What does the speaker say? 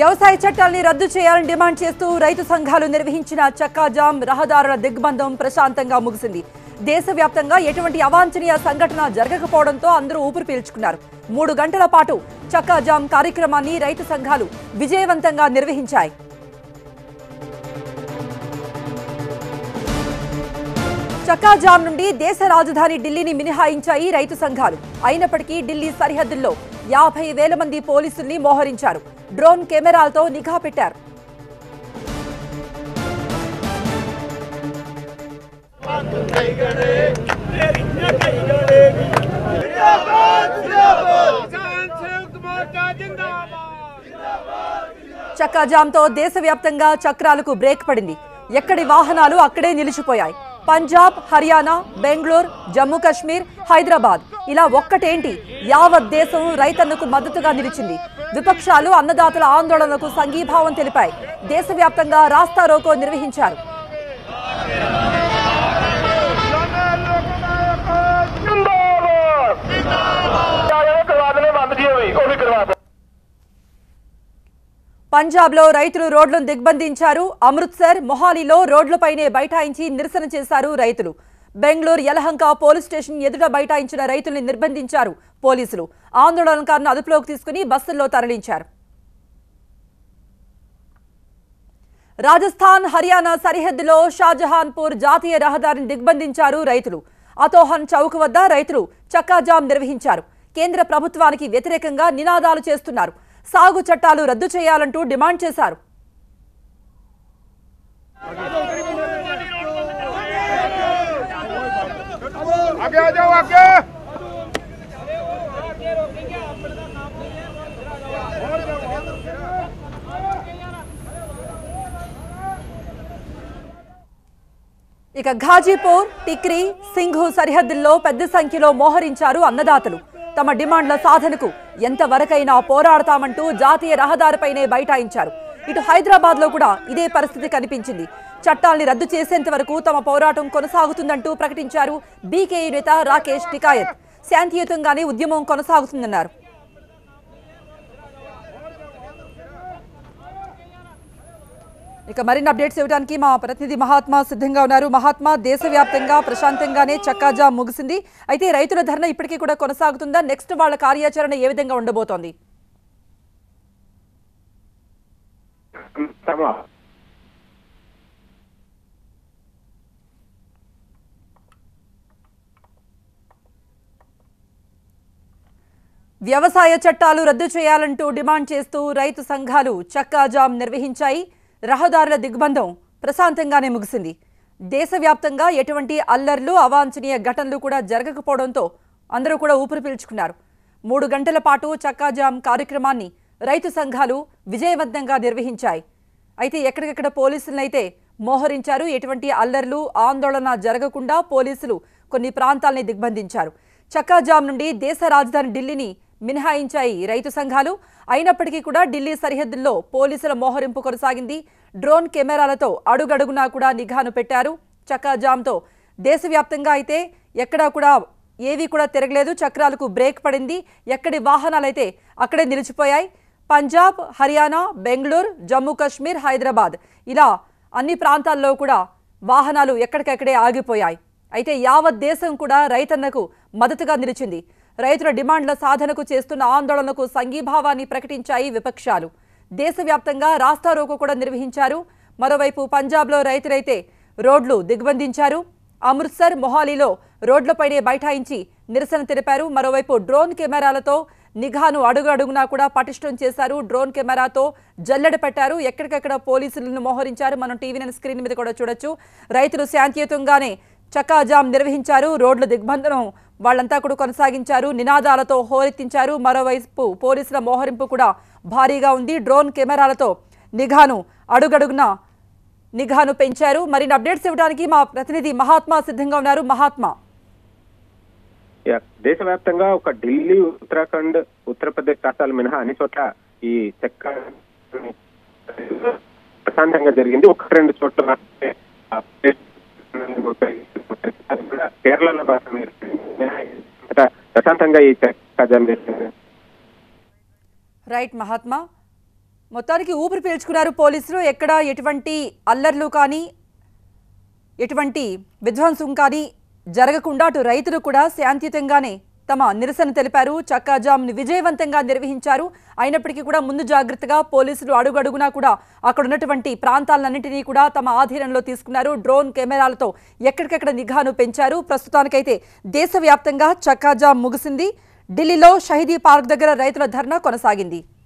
వ్యవసాయ చట్టాల్ని రద్దు చేయాలని డిమాండ్ చేస్తూ రైతు సంఘాలు నిర్వహించిన చక్కాజాం రహదారుల దిగ్బంధం ప్రశాంతంగా ముగిసింది దేశవ్యాప్తంగా ఎటువంటి అవాంఛనీయ సంఘటన జరగకపోవడంతో అందరూ ఊపిరి పీల్చుకున్నారు మూడు గంటల పాటు చక్కాజాం కార్యక్రమాన్ని రైతు సంఘాలు విజయవంతంగా నిర్వహించాయి చక్కాజాం నుండి దేశ రాజధాని ఢిల్లీని మినహాయించాయి రైతు సంఘాలు అయినప్పటికీ ఢిల్లీ సరిహద్దుల్లో యాభై వేల మంది పోలీసుల్ని మోహరించారు డ్రోన్ కెమెరాలతో నిఘా పెట్టారు किसान संयुक्त मोर्चा जिंदाबाद చక్కాజాంతో దేశవ్యాప్తంగా చక్రాలకు బ్రేక్ పడింది ఎక్కడి వాహనాలు అక్కడే నిలిచిపోయాయి పంజాబ్ హర్యానా బెంగళూరు జమ్మూ కాశ్మీర్ హైదరాబాద్ ఇలా ఒక్కటేంటి యావత్ దేశం రైతన్నకు మద్దతుగా నిలిచింది విపక్షాలు అన్నదాతల ఆందోళనకు సంఘీభావం తెలిపాయి దేశవ్యాప్తంగా రాస్తా రోకో నిర్వహించారు పంజాబ్లో రైతులు రోడ్లను దిగ్బంధించారు అమృత్సర్ మొహాలీలో రోడ్లపైనే బైఠాయించి నిరసన చేశారు రైతులు బెంగళూరు యలహంక పోలీస్ స్టేషన్ ఎదుట బైఠాయించిన రైతుల్ని నిర్బంధించారు పోలీసులు ఆందోళనకారులను అదుపులోకి తీసుకుని బస్సుల్లో తరలించారు రాజస్థాన్ హర్యానా సరిహద్దులో షాజహాన్పూర్ జాతీయ రహదారిని దిగ్బంధించారు రైతులు అతోహన్ చౌక్ వద్ద రైతులు చక్కాజాం నిర్వహించారు కేంద్ర ప్రభుత్వానికి వ్యతిరేకంగా నినాదాలు చేస్తున్నారు సాగు చట్టాలు రద్దు చేయాలంటూ డిమాండ్ చేశారు आगे आ जाओ आगे ఇక ఘాజీపూర్ టిక్రీ సింఘు సరిహద్దుల్లో పెద్ద సంఖ్యలో మోహరించారు అన్నదాతలు తమ డిమాండ్ల సాధనకు ఎంతవరకైనా పోరాడతామంటూ జాతీయ రహదారిపైనే బైఠాయించారు ఇటు హైదరాబాద్ లో కూడా ఇదే పరిస్థితి కనిపించింది చట్టాల్ని రద్దు చేసేంత వరకు తమ పోరాటం కొనసాగుతుందంటూ ప్రకటించారు బీకేయూ నేత రాకేష్ టికాయత్ శాంతియుతంగానే ఉద్యమం కొనసాగుతుందన్నారు ఇక మరిన్ని అప్డేట్స్ ఇవ్వడానికి మా ప్రతినిధి మహాత్మా సిద్ధంగా ఉన్నారు మహాత్మా దేశవ్యాప్తంగా ప్రశాంతంగానే చక్కాజా ముగిసింది అయితే రైతుల ధర్నా ఇప్పటికీ కూడా కొనసాగుతుందా నెక్స్ట్ వాళ్ళ కార్యాచరణ ఏ విధంగా ఉండబోతోంది తమ వ్యవసాయ చట్టాలు రద్దు చేయాలంటూ డిమాండ్ చేస్తూ రైతు సంఘాలు చక్కాజాం నిర్వహించాయి రహదారుల దిగ్బంధం ప్రశాంతంగానే ముగిసింది దేశవ్యాప్తంగా ఎటువంటి అల్లర్లు అవాంఛనీయ ఘటనలు కూడా జరగకపోవడంతో అందరూ కూడా ఊపిరి పీల్చుకున్నారు మూడు గంటల పాటు చక్కాజాం కార్యక్రమాన్ని రైతు సంఘాలు విజయవంతంగా నిర్వహించాయి అయితే ఎక్కడికెక్కడ పోలీసులనైతే మోహరించారు ఎటువంటి అల్లర్లు ఆందోళన జరగకుండా పోలీసులు కొన్ని ప్రాంతాలని దిగ్బంధించారు చక్కాజాం నుండి దేశ రాజధాని ఢిల్లీని మినహాయించాయి రైతు సంఘాలు అయినప్పటికీ కూడా ఢిల్లీ సరిహద్దుల్లో పోలీసుల మోహరింపు కొనసాగింది డ్రోన్ కెమెరాలతో అడుగడుగునా కూడా నిఘాను పెట్టారు చక్కాజాంతో దేశవ్యాప్తంగా అయితే ఎక్కడా కూడా ఏవి కూడా తిరగలేదు చక్రాలకు బ్రేక్ పడింది ఎక్కడి వాహనాలైతే అక్కడే నిలిచిపోయాయి పంజాబ్ హర్యానా బెంగళూరు జమ్మూ కాశ్మీర్ హైదరాబాద్ ఇలా అన్ని ప్రాంతాల్లో కూడా వాహనాలు ఎక్కడికక్కడే ఆగిపోయాయి అయితే యావత్ దేశం కూడా రైతన్నకు మద్దతుగా నిలిచింది రైతుల డిమాండ్ల సాధనకు చేస్తున్న ఆందోళనకు సంఘీభావాన్ని ప్రకటించాయి విపక్షాలు దేశవ్యాప్తంగా రాస్తారోకో కూడా నిర్వహించారు మరోవైపు పంజాబ్లో రైతులైతే రోడ్లు దిగ్బంధించారు అమృత్సర్ మొహాలీలో రోడ్లపైనే బైఠాయించి నిరసన తెలిపారు మరోవైపు డ్రోన్ కెమెరాలతో నిఘాను అడుగు అడుగునా కూడా పటిష్టం చేశారు డ్రోన్ కెమెరాతో జల్లెడ పెట్టారు ఎక్కడికక్కడ పోలీసులను మోహరించారు మనం టీవీ నైన్ స్క్రీన్ మీద కూడా చూడొచ్చు రైతులు శాంతియుతంగానే చక్కాజాం నిర్వహించారు రోడ్ల దిగ్బంధనం వాళ్ళంతా కూడా కొనసాగించారు నినాదాలతో హోరెత్తించారు మరోవైపు పోలీసుల మోహరింపు కూడా భారీగా ఉంది డ్రోన్ కెమెరాలతో నిఘాను అడుగడుగునా నిఘాను పెంచారు మరిన్ని అప్డేట్స్ ఇవ్వడానికి మా ప్రతినిధి మహాత్మా సిద్ధంగా ఉన్నారు మహాత్మా యా, దేశవ్యాప్తంగా ఒక ఢిల్లీ ఉత్తరాఖండ్ ఉత్తరప్రదేశ్ రాష్ట్రాలు మినహా అన్ని చోట్ల ఈ చెక్క ప్రశాంతంగా జరిగింది ఒకటి రెండు చోట్ల మాత్రమే ఆ అది కూడా కేరళలో మాత్రమే మిగతా ప్రశాంతంగా ఈ చెక్క జరిగింది రైట్ మహాత్మా మొత్తానికి ఊపిరి పీల్చుకున్నారు పోలీసులు ఎక్కడ ఎటువంటి అల్లర్లు కానీ ఎటువంటి విధ్వంసం కానీ జరగకుండా అటు రైతులు కూడా శాంతియుతంగానే తమ నిరసన తెలిపారు చక్కాజామ్ని విజయవంతంగా నిర్వహించారు అయినప్పటికీ కూడా ముందు జాగ్రత్తగా పోలీసులు అడుగడుగునా కూడా అక్కడ ఉన్నటువంటి ప్రాంతాలన్నింటినీ కూడా తమ ఆధీనంలో తీసుకున్నారు డ్రోన్ కెమెరాలతో ఎక్కడికెక్కడ నిఘాను పెంచారు ప్రస్తుతానికైతే దేశవ్యాప్తంగా చక్కాజామ్ ముగిసింది ఢిల్లీలో షహీదీ పార్క్ దగ్గర రైతుల ధర్నా కొనసాగింది